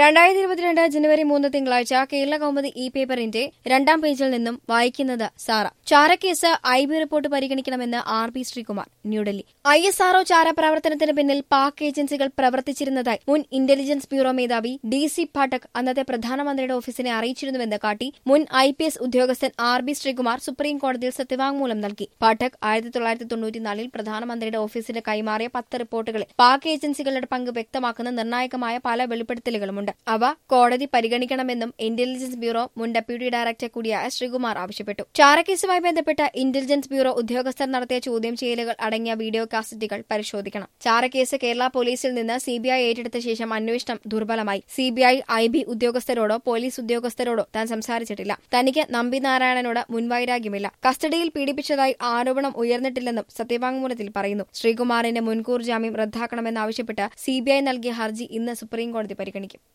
രണ്ടായിരത്തി ഇരുപത്തിരണ്ട് ജനുവരി മൂന്ന് തിങ്കളാഴ്ച കേരള കൗമുദി ഇ പേപ്പറിന്റെ രണ്ടാം പേജിൽ നിന്നും വായിക്കുന്നത് സാറ ചാരക്കേസ് ഐ ബി റിപ്പോർട്ട് പരിഗണിക്കണമെന്ന് R B Sreekumar New Delhi I S RO ചാര പ്രവർത്തനത്തിന് പിന്നിൽ പാക് ഏജൻസികൾ പ്രവർത്തിച്ചിരുന്നതായി മുൻ ഇന്റലിജൻസ് ബ്യൂറോ മേധാവി ഡി സി പാഠക് അന്നത്തെ പ്രധാനമന്ത്രിയുടെ ഓഫീസിനെ അറിയിച്ചിരുന്നുവെന്ന് കാട്ടി മുൻ ഐ പി എസ് ഉദ്യോഗസ്ഥൻ ആർ ബി ശ്രീകുമാർ സുപ്രീം കോടതിയിൽ സത്യവാങ്മൂലം നൽകി പാഠക് ആയിരത്തി തൊള്ളായിരത്തി തൊണ്ണൂറ്റിനാലിൽ പ്രധാനമന്ത്രിയുടെ ഓഫീസിന് കൈമാറിയ പത്ത് റിപ്പോർട്ടുകളിൽ പാക് ഏജൻസികളുടെ പങ്ക് വ്യക്തമാക്കുന്ന നിർണായകമായ പല വെളിപ്പെടുത്തലുകളുമുണ്ട് അവ കോടതി പരിഗണിക്കണമെന്നും ഇന്റലിജൻസ് ബ്യൂറോ മുൻ ഡെപ്യൂട്ടി ഡയറക്ടർ കൂടിയായ ശ്രീകുമാർ ആവശ്യപ്പെട്ടു ചാരക്കേസുമായി ബന്ധപ്പെട്ട് ഇന്റലിജൻസ് ബ്യൂറോ ഉദ്യോഗസ്ഥർ നടത്തിയ ചോദ്യം ചെയ്യലുകൾ അടങ്ങിയ വീഡിയോ കാസറ്റുകൾ പരിശോധിക്കണം ചാരക്കേസ് കേരള പോലീസിൽ നിന്ന് സിബിഐ ഏറ്റെടുത്ത ശേഷം അന്വേഷണം ദുർബലമായി സിബിഐ ഐ ബി ഉദ്യോഗസ്ഥരോടോ പോലീസ് ഉദ്യോഗസ്ഥരോടോ താൻ സംസാരിച്ചിട്ടില്ല തനിക്ക് നമ്പിനാരായണനോട് മുൻവൈരാഗ്യമില്ല കസ്റ്റഡിയിൽ പീഡിപ്പിച്ചതായി ആരോപണം ഉയർന്നിട്ടില്ലെന്നും സത്യവാങ്മൂലത്തിൽ പറയുന്നു ശ്രീകുമാറിന്റെ മുൻകൂർ ജാമ്യം റദ്ദാക്കണമെന്നാവശ്യപ്പെട്ട് സിബിഐ നൽകിയ ഹർജി ഇന്ന് സുപ്രീംകോടതി പരിഗണിക്കും